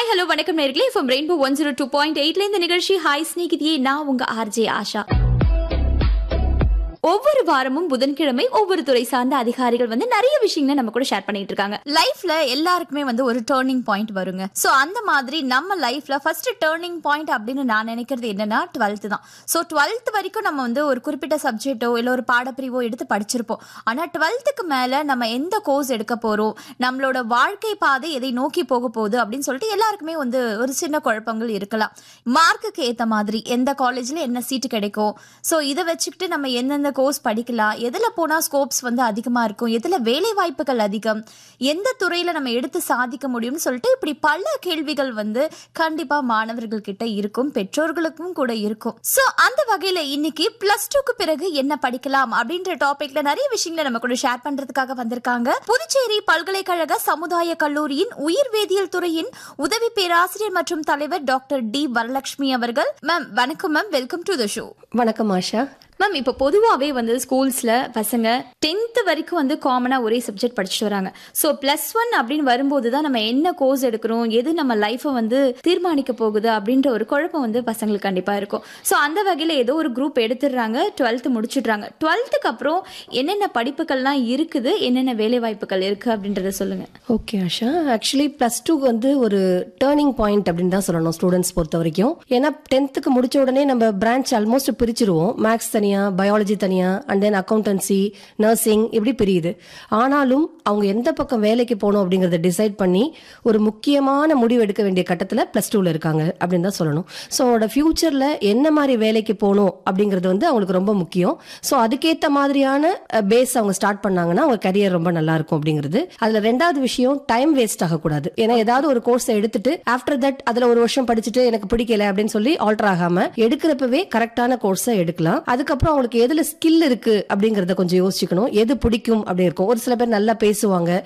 hi hello வணக்கம் நேர்களே from rainbow one zero two point எயிட்ல இந்த நிகழ்ச்சி ஹாய் ஸ்நேகிதியே நான் உங்க ஆர்ஜே ஆஷா ஒவ்வொரு வாரமும் புதன்கிழமை ஒவ்வொரு துறை சார்ந்த அதிகாரிகள் வந்து நிறைய விஷயங்களை நம்ம கூட ஷேர் பண்ணிட்டு இருக்காங்க லைஃப்ல எல்லாருக்குமே வந்து ஒரு டேர்னிங் பாயிண்ட் வருங்க சோ அந்த மாதிரி நம்ம லைஃப்ல ஃபர்ஸ்ட் டேர்னிங் பாயிண்ட் அப்படின்னு நான் நினைக்கிறது என்னன்னா டுவெல்த் தான் சோ டுவெல்த் வரைக்கும் நம்ம வந்து ஒரு குறிப்பிட்ட சப்ஜெக்டோ இல்ல ஒரு பாடப்பிரிவோ எடுத்து படிச்சிருப்போம் ஆனா டுவெல்த்துக்கு மேல நம்ம எந்த கோர்ஸ் எடுக்க போறோம் நம்மளோட வாழ்க்கை பாதை எதை நோக்கி போக போகுது அப்படின்னு சொல்லிட்டு எல்லாருக்குமே வந்து ஒரு சின்ன குழப்பங்கள் இருக்கலாம் மார்க்குக்கு ஏத்த மாதிரி எந்த காலேஜ்ல என்ன சீட்டு கிடைக்கும் சோ இதை வச்சுக்கிட்டு நம்ம எந்தெந்த கோர்ஸ் படிக்கலாம் எதுல போனா ஸ்கோப்ஸ் வந்து அதிகமா இருக்கும் எதுல வேலை வாய்ப்புகள் அதிகம் எந்த துறையில நம்ம எடுத்து சாதிக்க முடியும்னு சொல்லிட்டு இப்படி பல கேள்விகள் வந்து கண்டிப்பா மாணவர்கள் கிட்ட இருக்கும் பெற்றோர்களுக்கும் கூட இருக்கும் சோ அந்த வகையில இன்னைக்கு பிளஸ் டூக்கு பிறகு என்ன படிக்கலாம் அப்படின்ற டாபிக்ல நிறைய விஷயங்களை நம்ம கூட ஷேர் பண்றதுக்காக வந்திருக்காங்க புதுச்சேரி பல்கலைக்கழக சமுதாய கல்லூரியின் உயிர் வேதியியல் துறையின் உதவி பேராசிரியர் மற்றும் தலைவர் டாக்டர் டி வரலட்சுமி அவர்கள் மேம் வணக்கம் ma'am welcome to the show வணக்கம் ஆஷா மேம் இப்போ பொதுவாகவே வந்து ஸ்கூல்ஸில் பசங்க டென்த்து வரைக்கும் வந்து காமனாக ஒரே சப்ஜெக்ட் படிச்சுட்டு வராங்க ஸோ ப்ளஸ் ஒன் அப்படின்னு வரும்போது தான் நம்ம என்ன கோர்ஸ் எடுக்கிறோம் எது நம்ம லைஃப்பை வந்து தீர்மானிக்க போகுது அப்படின்ற ஒரு குழப்பம் வந்து பசங்களுக்கு கண்டிப்பாக இருக்கும் ஸோ அந்த வகையில் ஏதோ ஒரு குரூப் எடுத்துடுறாங்க டுவெல்த்து முடிச்சிடுறாங்க டுவெல்த்துக்கு அப்புறம் என்னென்ன படிப்புகள்லாம் இருக்குது என்னென்ன வேலை வாய்ப்புகள் இருக்குது அப்படின்றத சொல்லுங்கள் ஓகே ஆஷா ஆக்சுவலி ப்ளஸ் டூக்கு வந்து ஒரு டேர்னிங் பாயிண்ட் அப்படின்னு தான் சொல்லணும் ஸ்டூடெண்ட்ஸ் பொறுத்த வரைக்கும் ஏன்னா டென்த்துக்கு முடிச்ச உடனே நம்ம பிரான்ச் ஆல்மோஸ்ட் பிரிச்சிருவோம் மேக்ஸ் தனியா பயாலஜி தனியா அண்ட் தென் அக்கௌண்டன்சி நர்சிங் இப்படி பிரியுது ஆனாலும் அவங்க எந்த பக்கம் வேலைக்கு போகணும் அப்படிங்கறத டிசைட் பண்ணி ஒரு முக்கியமான முடிவு எடுக்க வேண்டிய கட்டத்தில் ப்ளஸ் டூவில் இருக்காங்க அப்படின்னு தான் சொல்லணும் ஸோ அவங்களோட ஃபியூச்சரில் என்ன மாதிரி வேலைக்கு போகணும் அப்படிங்கிறது வந்து அவங்களுக்கு ரொம்ப முக்கியம் ஸோ அதுக்கேற்ற மாதிரியான பேஸ் அவங்க ஸ்டார்ட் பண்ணாங்கன்னா அவங்க கரியர் ரொம்ப நல்லா இருக்கும் அப்படிங்கிறது அதுல ரெண்டாவது விஷயம் டைம் வேஸ்ட் ஆகக்கூடாது ஏன்னா ஏதாவது ஒரு கோர்ஸை எடுத்துட்டு ஆஃப்டர் தட் அதுல ஒரு வருஷம் படிச்சுட்டு எனக்கு பிடிக்கல அப்படின்னு சொல்லி ஆல்டர் ஆகாம எடுக்கிறப்பவே கரெக்டான கோர்ஸை எடுக்கலாம் அதுக்கப்புறம் அவங்களுக்கு எதுல ஸ்கில் இருக்கு அப்படிங்கறத கொஞ்சம் யோசிச்சுக்கணும் எது பிடிக்கும் அப்படி இருக்கும் ஒரு சில பேர் நல்லா பேசுவாங்க